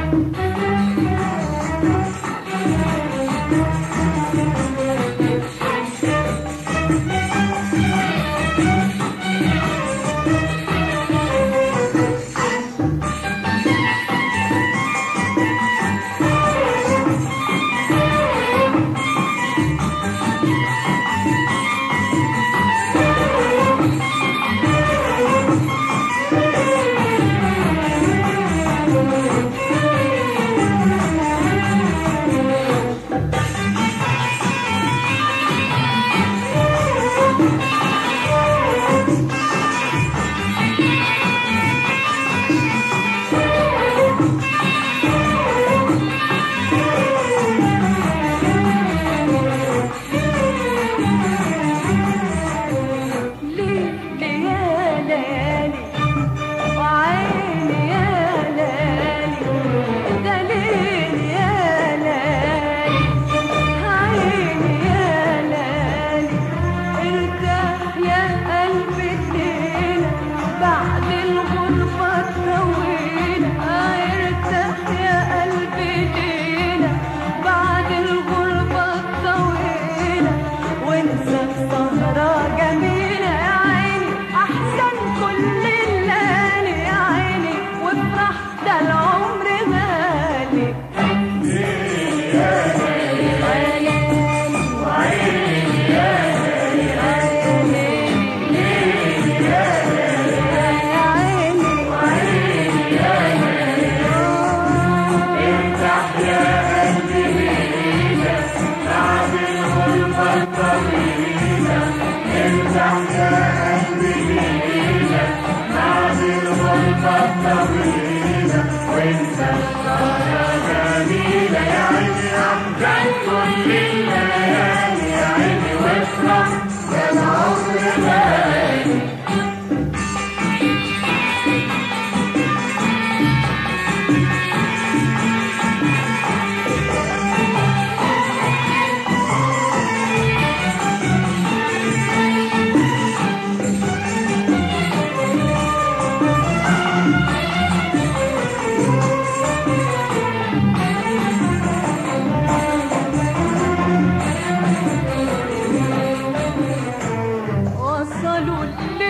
وصلوا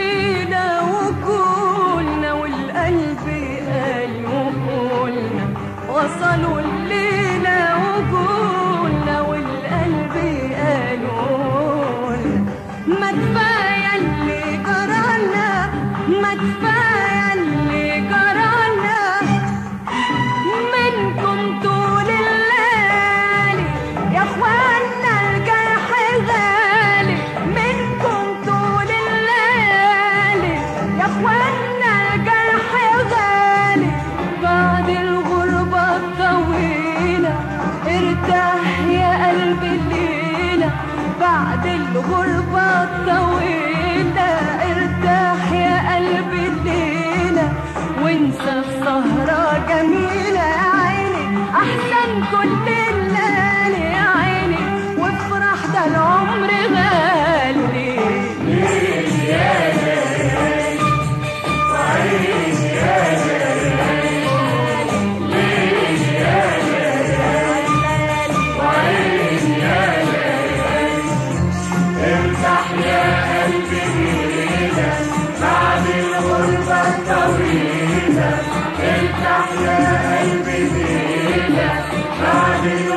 الليلة وقولنا والقلب قال وقولنا وصلوا الليلة وقولنا والقلب قال وقولنا ما كفاية اللي جرالنا ما كفاية اللي جرالنا منكم طول الليالي يا اخوانا الجرح غالي منكم طول الليالي يا اخوانا الجرح غالي بعد الغربة الطويلة ارتاح يا قلبي الليلة بعد الغربة الطويلة ارتاح يا قلبي الليلة وانسى السهرة جميلة يا عيني احسن كل الليالي يا عيني وافرح ده العمر غالي ارتاح يا قلبي ليلة بعد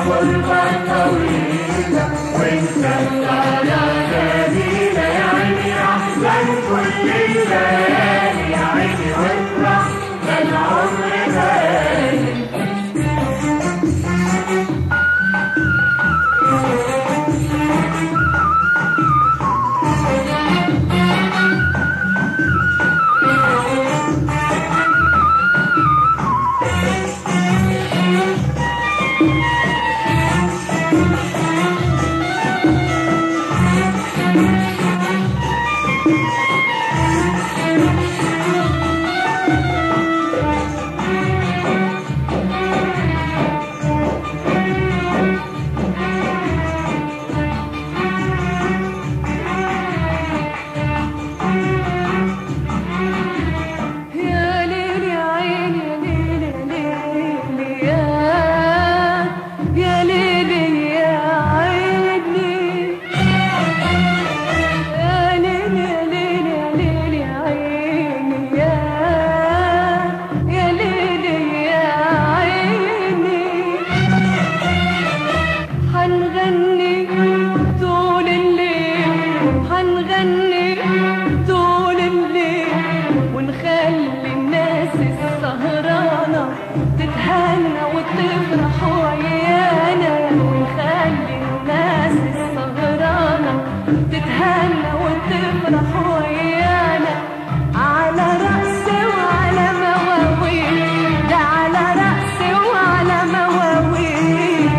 سهرانة تتهنى وتفرح ويانا ونخلي الناس السهرانة تتهنى وتفرح ويانا على رأسي وعلى مواويل ده على رأسي وعلى مواويل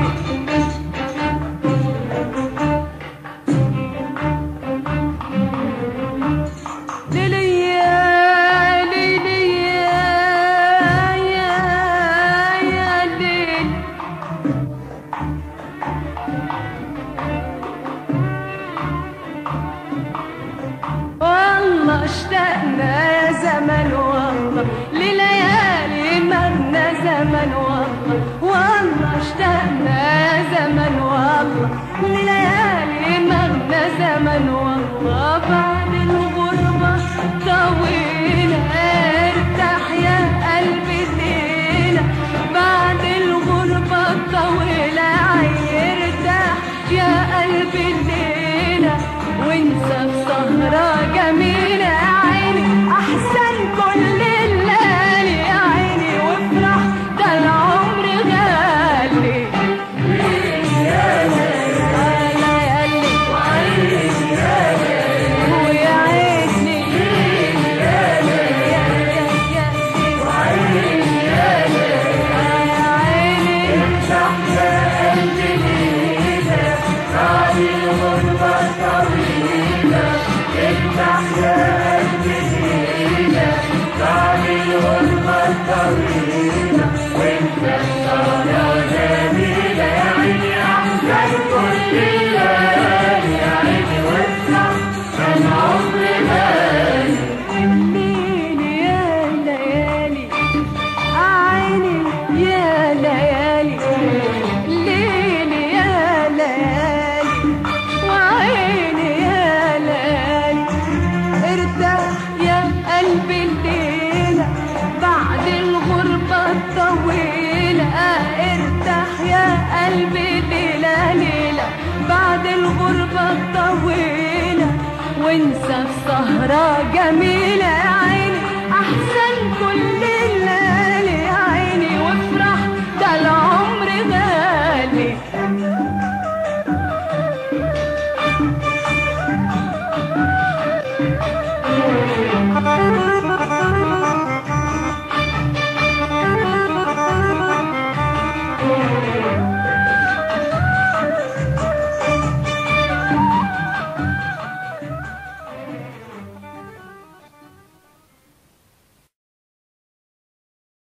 ليليا ليليا يا يا ليل والله اشتقنا يا زمن والله لليالي مرنا زمن والله والله اشتقنا يا زمن والله لليالي مرنا زمن والله بعد الغربة طويلة ارتاح يا قلبي ليلة بعد الغربة طويلة ارتاح يا قلبي الليلة وانسى بسهرة جميلة يا عيني احسن كل الليالي يا عيني وافرح ده العمر غالي يا ليالي ويا عيني يا يا يا يا عيني الليل يا ليالي عيني يا ليالي الليل يا ليالي وعيني يا ليالي ارتاح يا قلبي الليلة بعد الغربة الطويلة ارتاح يا قلبي ليلة ليلة بعد الغربة الطويلة وانسى في سهرة جميلة